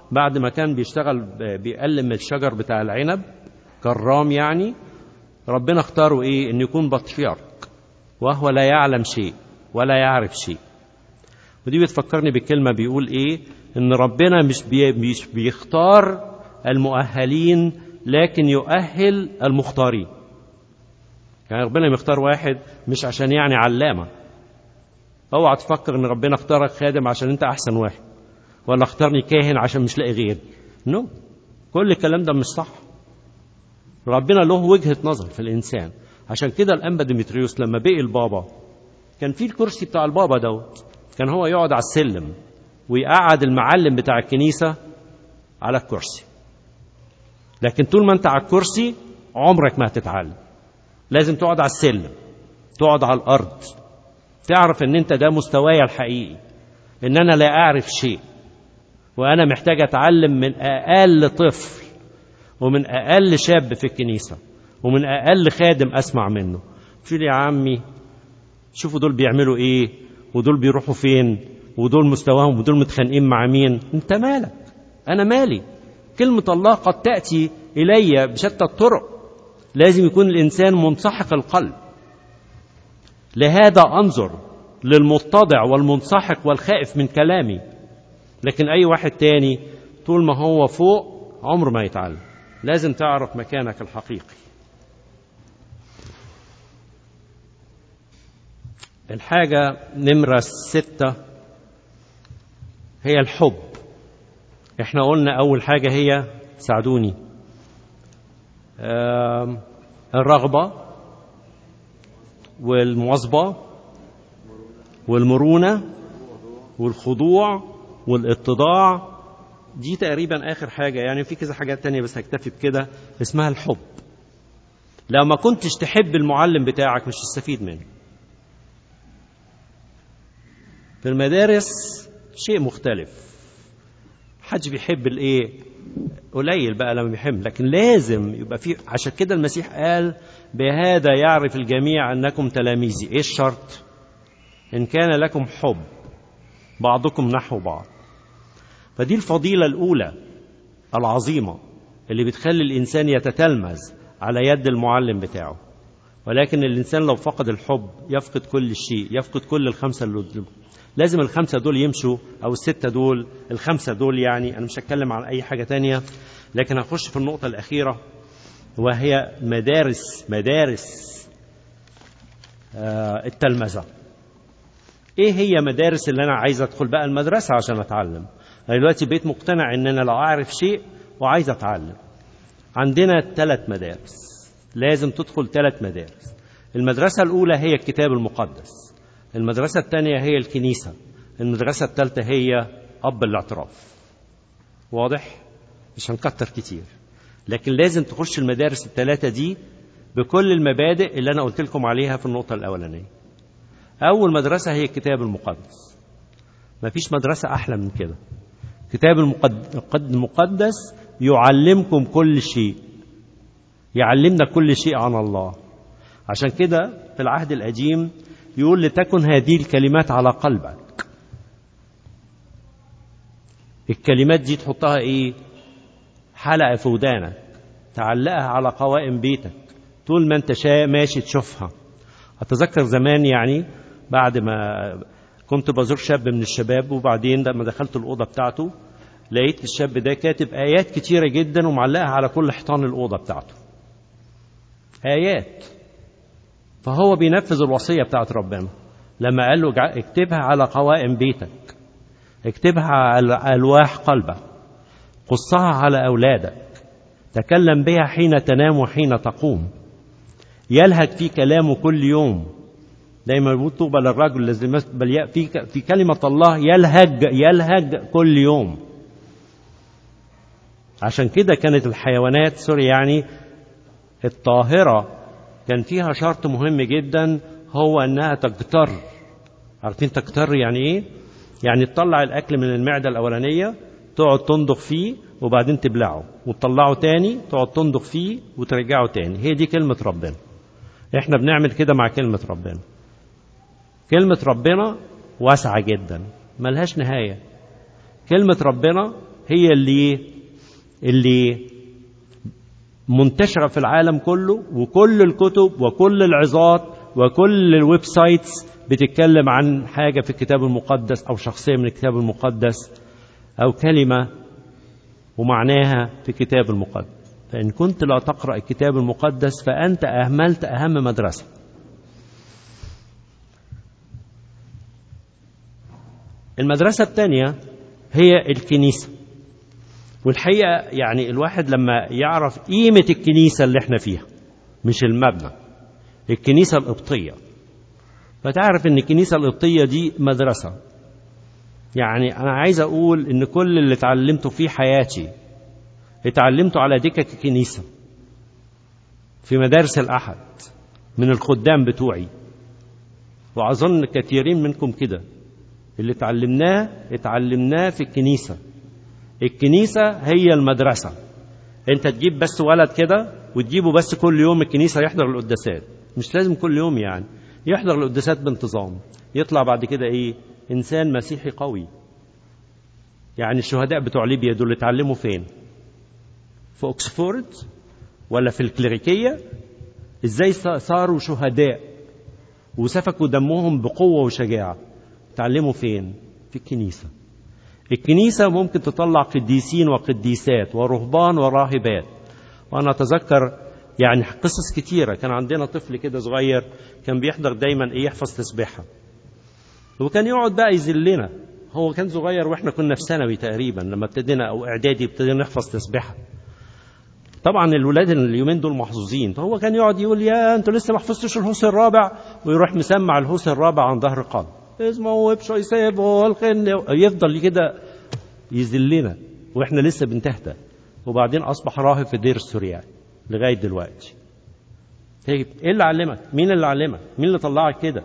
بعد ما كان بيشتغل بيقلم الشجر بتاع العنب كرام يعني ربنا اختاره ايه ان يكون بطريرك وهو لا يعلم شيء ولا يعرف شيء ودي بتفكرني بالكلمه بيقول ايه ان ربنا مش, بي مش بيختار المؤهلين لكن يؤهل المختارين يعني ربنا بيختار واحد مش عشان يعني علامه اوعى تفكر ان ربنا اختارك خادم عشان انت احسن واحد ولا اختارني كاهن عشان مش لاقي غيري نو no. كل الكلام ده مش صح ربنا له وجهه نظر في الانسان عشان كده الانبا ديمتريوس لما بقي البابا كان في الكرسي بتاع البابا دوت كان هو يقعد على السلم ويقعد المعلم بتاع الكنيسه على الكرسي لكن طول ما انت على الكرسي عمرك ما هتتعلم لازم تقعد على السلم تقعد على الارض تعرف ان انت ده مستواي الحقيقي ان انا لا اعرف شيء وانا محتاج اتعلم من اقل طفل ومن اقل شاب في الكنيسه ومن اقل خادم اسمع منه شو يا عمي شوفوا دول بيعملوا ايه ودول بيروحوا فين ودول مستواهم ودول متخانقين مع مين انت مالك انا مالي كلمه الله قد تاتي الي بشتى الطرق لازم يكون الانسان منسحق القلب لهذا انظر للمتضع والمنسحق والخائف من كلامي لكن اي واحد تاني طول ما هو فوق عمره ما يتعلم لازم تعرف مكانك الحقيقي الحاجة نمرة ستة هي الحب احنا قلنا أول حاجة هي ساعدوني الرغبة والمواظبة والمرونة والخضوع والاتضاع دي تقريبا آخر حاجة يعني في كذا حاجات تانية بس هكتفي بكده اسمها الحب لو ما كنتش تحب المعلم بتاعك مش تستفيد منه في المدارس شيء مختلف حدش بيحب الايه قليل بقى لما بيحب لكن لازم يبقى في عشان كده المسيح قال بهذا يعرف الجميع انكم تلاميذي ايه الشرط ان كان لكم حب بعضكم نحو بعض فدي الفضيله الاولى العظيمه اللي بتخلي الانسان يتتلمذ على يد المعلم بتاعه ولكن الانسان لو فقد الحب يفقد كل شيء يفقد كل الخمسه اللي قدامه لازم الخمسة دول يمشوا أو الستة دول الخمسة دول يعني أنا مش هتكلم عن أي حاجة تانية لكن هخش في النقطة الأخيرة وهي مدارس مدارس آه التلمذة إيه هي مدارس اللي أنا عايز أدخل بقى المدرسة عشان أتعلم أنا دلوقتي بقيت مقتنع إن أنا لو أعرف شيء وعايز أتعلم عندنا ثلاث مدارس لازم تدخل ثلاث مدارس المدرسة الأولى هي الكتاب المقدس المدرسة الثانية هي الكنيسة المدرسة الثالثة هي أب الاعتراف واضح؟ مش هنكتر كتير لكن لازم تخش المدارس الثلاثة دي بكل المبادئ اللي أنا قلت لكم عليها في النقطة الأولانية أول مدرسة هي الكتاب المقدس مفيش مدرسة أحلى من كده الكتاب المقدس يعلمكم كل شيء يعلمنا كل شيء عن الله عشان كده في العهد القديم يقول لتكن هذه الكلمات على قلبك الكلمات دي تحطها ايه حلقة في ودانك تعلقها على قوائم بيتك طول ما انت شا ماشي تشوفها اتذكر زمان يعني بعد ما كنت بزور شاب من الشباب وبعدين لما دخلت الأوضة بتاعته لقيت الشاب ده كاتب آيات كتيرة جدا ومعلقها على كل حيطان الأوضة بتاعته آيات فهو بينفذ الوصية بتاعت ربنا لما قال له اكتبها على قوائم بيتك اكتبها على ألواح قلبك قصها على أولادك تكلم بها حين تنام وحين تقوم يلهج في كلامه كل يوم دايما يقول طوبى للرجل الذي بل في في كلمة الله يلهج يلهج كل يوم عشان كده كانت الحيوانات سوري يعني الطاهرة كان فيها شرط مهم جدا هو انها تجتر عارفين تجتر يعني ايه يعني تطلع الاكل من المعده الاولانيه تقعد تنضخ فيه وبعدين تبلعه وتطلعه تاني تقعد تنضخ فيه وترجعه تاني هي دي كلمه ربنا احنا بنعمل كده مع كلمه ربنا كلمه ربنا واسعه جدا ملهاش نهايه كلمه ربنا هي اللي اللي منتشرة في العالم كله وكل الكتب وكل العظات وكل الويب سايتس بتتكلم عن حاجة في الكتاب المقدس أو شخصية من الكتاب المقدس أو كلمة ومعناها في الكتاب المقدس فإن كنت لا تقرأ الكتاب المقدس فأنت أهملت أهم مدرسة المدرسة الثانية هي الكنيسة والحقيقة يعني الواحد لما يعرف قيمة الكنيسة اللي احنا فيها مش المبنى الكنيسة القبطية فتعرف ان الكنيسة القبطية دي مدرسة يعني انا عايز اقول ان كل اللي اتعلمته في حياتي اتعلمته على دكك الكنيسة في مدارس الأحد من الخدام بتوعي وأظن كثيرين منكم كده اللي اتعلمناه اتعلمناه في الكنيسة الكنيسة هي المدرسة انت تجيب بس ولد كده وتجيبه بس كل يوم الكنيسة يحضر القداسات مش لازم كل يوم يعني يحضر القداسات بانتظام يطلع بعد كده ايه انسان مسيحي قوي يعني الشهداء بتوع ليبيا دول اتعلموا فين في اوكسفورد ولا في الكليريكيه ازاي صاروا شهداء وسفكوا دمهم بقوه وشجاعه تعلموا فين في الكنيسه الكنيسه ممكن تطلع قديسين وقديسات ورهبان وراهبات وانا اتذكر يعني قصص كتيره كان عندنا طفل كده صغير كان بيحضر دايما ايه يحفظ تسبيحه وكان يقعد بقى يذلنا هو كان صغير واحنا كنا في ثانوي تقريبا لما ابتدينا او اعدادي ابتدينا نحفظ تسبيحه طبعا الولاد اليومين دول محظوظين فهو كان يقعد يقول يا انتوا لسه ما حفظتوش الهوس الرابع ويروح مسمع الهوس الرابع عن ظهر قلب اسمه وبش يسيبه الخن يفضل كده يذلنا واحنا لسه بنتهدى وبعدين اصبح راهب في دير السورياني لغايه دلوقتي طيب ايه اللي علمك مين اللي علمك مين اللي طلعك كده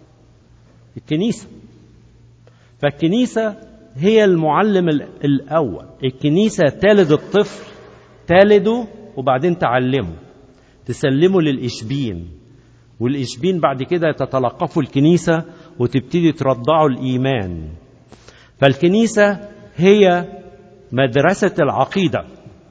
الكنيسه فالكنيسه هي المعلم الاول الكنيسه تلد الطفل تلده وبعدين تعلمه تسلمه للإشبين والإشبين بعد كده تتلقفوا الكنيسة وتبتدي ترضعوا الإيمان فالكنيسة هي مدرسة العقيدة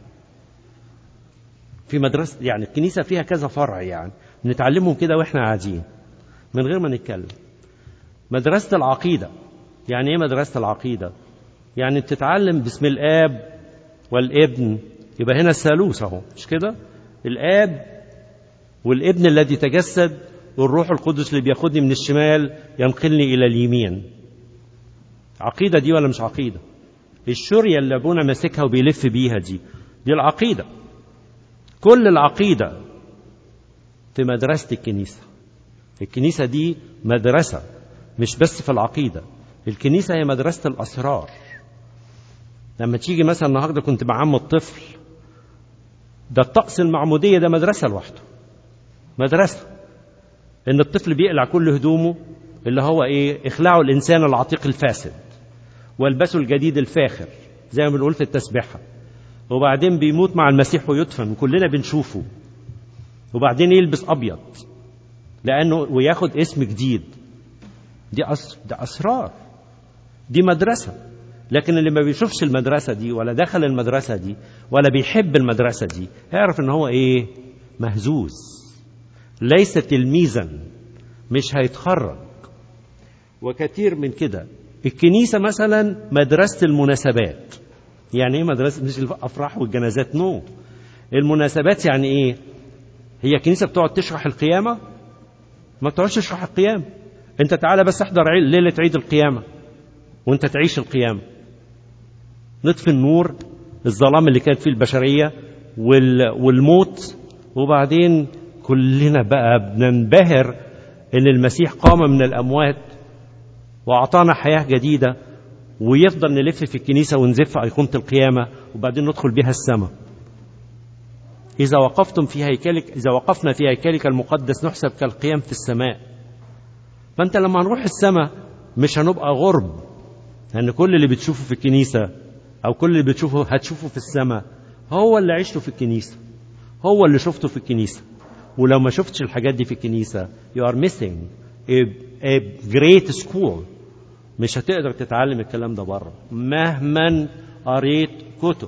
في مدرسة يعني الكنيسة فيها كذا فرع يعني نتعلمهم كده واحنا قاعدين من غير ما نتكلم مدرسة العقيدة يعني ايه مدرسة العقيدة يعني بتتعلم باسم الآب والابن يبقى هنا الثالوث اهو مش كده الاب والابن الذي تجسد والروح القدس اللي بياخدني من الشمال ينقلني الى اليمين عقيده دي ولا مش عقيده الشريه اللي ابونا ماسكها وبيلف بيها دي دي العقيده كل العقيده في مدرسه الكنيسه الكنيسه دي مدرسه مش بس في العقيده الكنيسه هي مدرسه الاسرار لما تيجي مثلا النهارده كنت بعم الطفل ده الطقس المعموديه ده مدرسه لوحده مدرسه ان الطفل بيقلع كل هدومه اللي هو ايه اخلعوا الانسان العتيق الفاسد والبسوا الجديد الفاخر زي ما بنقول في التسبيحه وبعدين بيموت مع المسيح ويدفن وكلنا بنشوفه وبعدين يلبس ابيض لانه وياخد اسم جديد دي أس... ده اسرار دي مدرسه لكن اللي ما بيشوفش المدرسة دي ولا دخل المدرسة دي ولا بيحب المدرسة دي يعرف ان هو ايه مهزوز ليس تلميذا مش هيتخرج وكثير من كده الكنيسة مثلا مدرسة المناسبات يعني ايه مدرسة مش الافراح والجنازات نو المناسبات يعني ايه هي كنيسة بتقعد تشرح القيامة ما بتقعدش تشرح القيامة انت تعالى بس احضر ليلة عيد القيامة وانت تعيش القيامة نطفي النور الظلام اللي كانت فيه البشرية والموت وبعدين كلنا بقى بننبهر ان المسيح قام من الاموات واعطانا حياه جديده ويفضل نلف في الكنيسه ونزف ايقونه القيامه وبعدين ندخل بها السماء اذا وقفتم في هيكلك اذا وقفنا في هيكلك المقدس نحسب كالقيام في السماء فانت لما نروح السماء مش هنبقى غرب لان كل اللي بتشوفه في الكنيسه او كل اللي بتشوفه هتشوفه في السماء هو اللي عشته في الكنيسه هو اللي شفته في الكنيسه ولو ما شفتش الحاجات دي في الكنيسه you are missing a, a great school مش هتقدر تتعلم الكلام ده بره مهما قريت كتب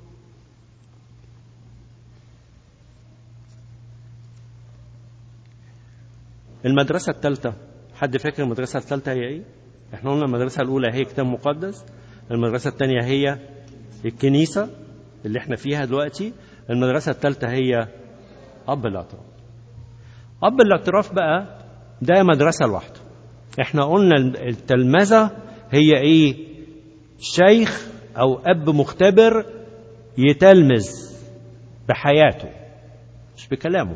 المدرسة الثالثة حد فاكر المدرسة الثالثة هي ايه؟ احنا قلنا المدرسة الأولى هي كتاب مقدس المدرسة الثانية هي الكنيسة اللي احنا فيها دلوقتي المدرسة الثالثة هي أب الاعتراف أب الاعتراف بقى ده مدرسة لوحده احنا قلنا التلمذة هي ايه شيخ أو أب مختبر يتلمذ بحياته مش بكلامه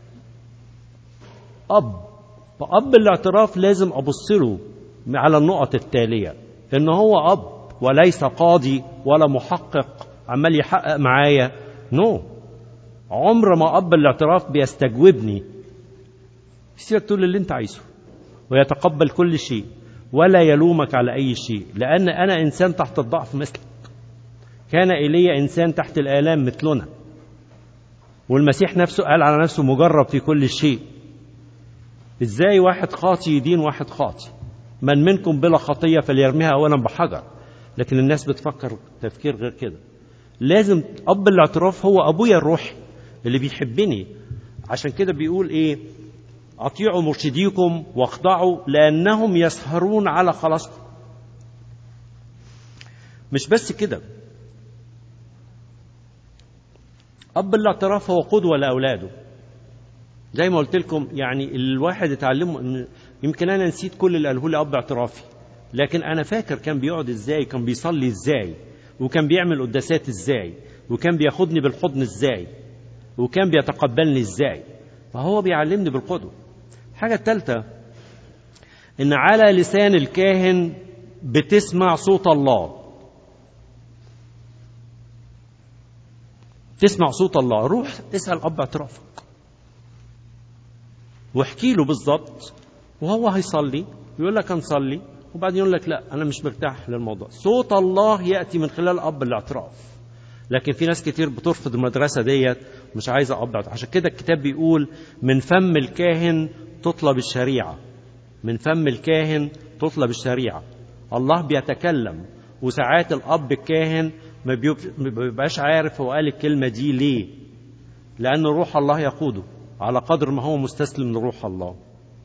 أب فأب الاعتراف لازم أبص له على النقط التالية إن هو أب وليس قاضي ولا محقق عمال يحقق معايا نو no. عمر ما أب الاعتراف بيستجوبني يسيبك تقول اللي أنت عايزه ويتقبل كل شيء ولا يلومك على أي شيء لأن أنا إنسان تحت الضعف مثلك كان إيليا إنسان تحت الآلام مثلنا والمسيح نفسه قال على نفسه مجرب في كل شيء ازاي واحد خاطي يدين واحد خاطي من منكم بلا خطيه فليرميها اولا بحجر لكن الناس بتفكر تفكير غير كده لازم اب الاعتراف هو ابويا الروحي اللي بيحبني عشان كده بيقول ايه اطيعوا مرشديكم واخضعوا لانهم يسهرون على خلاصكم مش بس كده اب الاعتراف هو قدوه لاولاده زي ما قلت لكم يعني الواحد يتعلمه ان يمكن انا نسيت كل اللي قاله لي اب اعترافي لكن انا فاكر كان بيقعد ازاي كان بيصلي ازاي وكان بيعمل قداسات ازاي وكان بياخدني بالحضن ازاي وكان بيتقبلني ازاي فهو بيعلمني بالقدوه الحاجه الثالثه ان على لسان الكاهن بتسمع صوت الله تسمع صوت الله روح اسال اب اعترافك واحكي له بالظبط وهو هيصلي يقول لك هنصلي وبعدين يقول لك لا انا مش مرتاح للموضوع صوت الله ياتي من خلال اب الاعتراف لكن في ناس كتير بترفض المدرسه ديت مش عايزه اب اعتراف عشان كده الكتاب بيقول من فم الكاهن تطلب الشريعه من فم الكاهن تطلب الشريعه الله بيتكلم وساعات الاب الكاهن ما بيبقاش عارف هو قال الكلمه دي ليه لان روح الله يقوده على قدر ما هو مستسلم لروح الله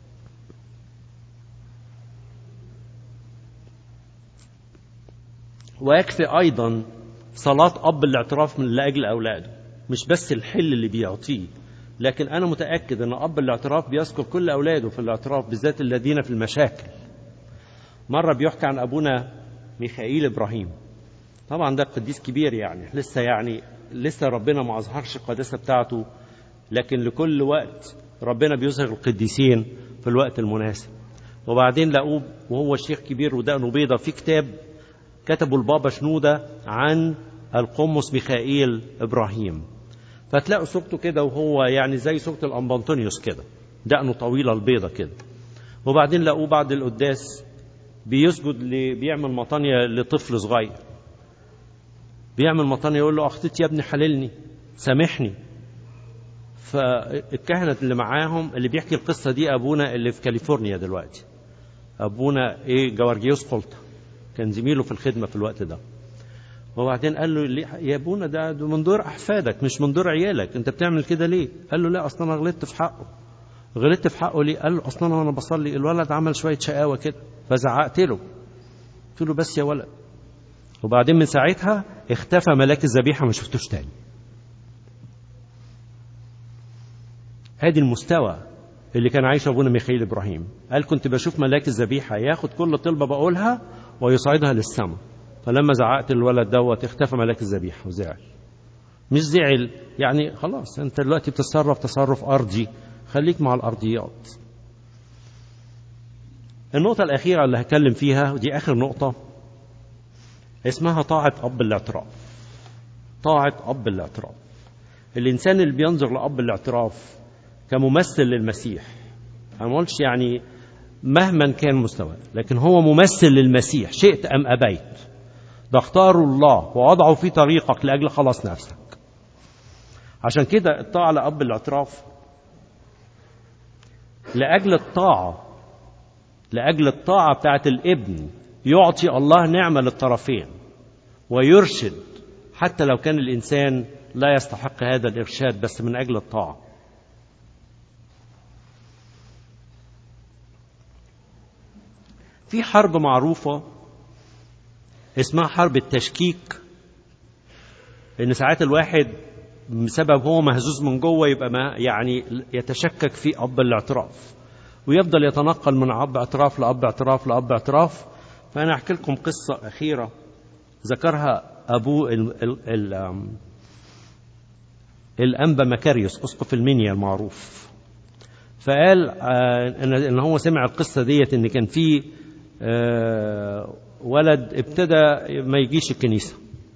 ويكفي ايضا صلاه اب الاعتراف من لاجل اولاده مش بس الحل اللي بيعطيه لكن انا متاكد ان اب الاعتراف بيذكر كل اولاده في الاعتراف بالذات الذين في المشاكل مره بيحكي عن ابونا ميخائيل ابراهيم طبعا ده قديس كبير يعني لسه يعني لسه ربنا ما اظهرش القداسه بتاعته لكن لكل وقت ربنا بيظهر القديسين في الوقت المناسب وبعدين لقوه وهو شيخ كبير ودقنه بيضة في كتاب كتبوا البابا شنودة عن القمص ميخائيل إبراهيم فتلاقوا صورته كده وهو يعني زي صورة الأمبانطونيوس كده دقنه طويلة البيضة كده وبعدين لقوه بعد القداس بيسجد ل... بيعمل مطانية لطفل صغير بيعمل مطانية يقول له أخطيت يا ابني حللني سامحني فالكهنة اللي معاهم اللي بيحكي القصة دي أبونا اللي في كاليفورنيا دلوقتي أبونا إيه جوارجيوس قلت كان زميله في الخدمة في الوقت ده وبعدين قال له يا ابونا ده, ده من دور أحفادك مش من دور عيالك أنت بتعمل كده ليه؟ قال له لا أصلا أنا غلطت في حقه غلطت في حقه ليه؟ قال له أصلا وأنا بصلي الولد عمل شوية شقاوة كده فزعقت له قلت له بس يا ولد وبعدين من ساعتها اختفى ملاك الذبيحة ما شفتوش تاني هادي المستوى اللي كان عايشه ابونا ميخائيل ابراهيم قال كنت بشوف ملاك الذبيحه ياخد كل طلبه بقولها ويصعدها للسماء فلما زعقت الولد دوت اختفى ملاك الذبيحه وزعل مش زعل يعني خلاص انت دلوقتي بتتصرف تصرف ارضي خليك مع الارضيات النقطة الأخيرة اللي هتكلم فيها ودي آخر نقطة اسمها طاعة أب الاعتراف طاعة أب الاعتراف الإنسان اللي بينظر لأب الاعتراف كممثل للمسيح أنا ما قلتش يعني مهما كان مستواه لكن هو ممثل للمسيح شئت أم أبيت ده اختاروا الله ووضعوا في طريقك لأجل خلاص نفسك عشان كده الطاعة لأب الاعتراف لأجل الطاعة لأجل الطاعة بتاعت الابن يعطي الله نعمة للطرفين ويرشد حتى لو كان الإنسان لا يستحق هذا الإرشاد بس من أجل الطاعة في حرب معروفة اسمها حرب التشكيك ان ساعات الواحد بسبب هو مهزوز من جوه يبقى ما يعني يتشكك في اب الاعتراف ويفضل يتنقل من اب اعتراف لاب اعتراف لاب اعتراف فانا احكي لكم قصه اخيره ذكرها ابو ال ال ال الانبا مكاريوس اسقف المنيا المعروف فقال ان هو سمع القصه ديت ان كان في ولد ابتدى ما يجيش الكنيسه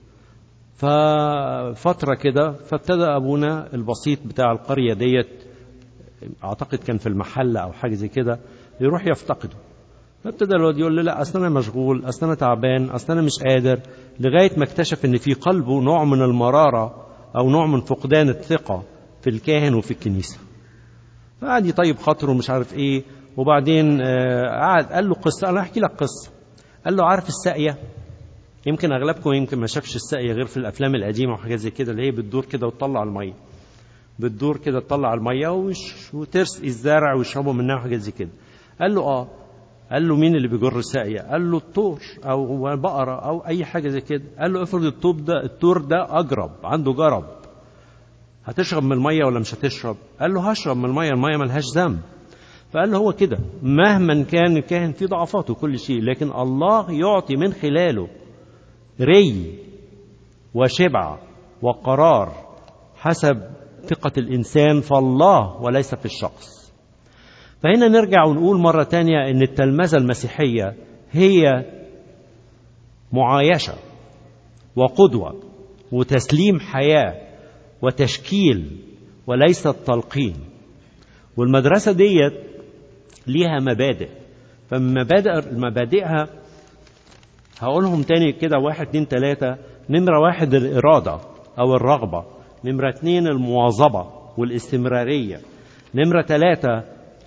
ففترة كده فابتدى أبونا البسيط بتاع القرية ديت أعتقد كان في المحلة أو حاجة زي كده يروح يفتقده فابتدى الواد يقول له لا أصل أنا مشغول أصل أنا تعبان أصل أنا مش قادر لغاية ما اكتشف إن في قلبه نوع من المرارة أو نوع من فقدان الثقة في الكاهن وفي الكنيسة فقعد يطيب خاطره مش عارف إيه وبعدين قعد قال له قصة أنا أحكي لك قصة قال له عارف الساقية يمكن اغلبكم يمكن ما شافش الساقيه غير في الافلام القديمه وحاجات زي كده اللي هي بتدور كده وتطلع الميه بتدور كده تطلع الميه وش وترسقي الزرع ويشربوا منها وحاجات زي كده قال له اه قال له مين اللي بيجر الساقيه قال له الطور او بقره او اي حاجه زي كده قال له افرض الطوب ده الطور ده اجرب عنده جرب هتشرب من الميه ولا مش هتشرب قال له هشرب من الميه الميه ملهاش ذنب فقال له هو كده مهما كان الكاهن في ضعفاته وكل شيء لكن الله يعطي من خلاله ري وشبع وقرار حسب ثقة الإنسان في الله وليس في الشخص فهنا نرجع ونقول مرة تانية أن التلمذة المسيحية هي معايشة وقدوة وتسليم حياة وتشكيل وليست تلقين والمدرسة ديت ليها مبادئ فمبادئ مبادئها هقولهم تاني كده واحد اتنين تلاتة نمرة واحد الإرادة أو الرغبة نمرة اتنين المواظبة والاستمرارية نمرة تلاتة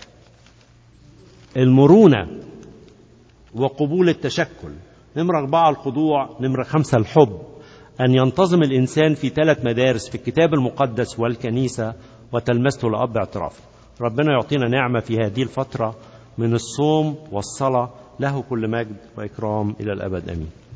المرونة وقبول التشكل نمرة أربعة الخضوع نمرة خمسة الحب أن ينتظم الإنسان في ثلاث مدارس في الكتاب المقدس والكنيسة وتلمسته لأب اعتراف ربنا يعطينا نعمة في هذه الفترة من الصوم والصلاة له كل مجد وإكرام إلى الأبد أمين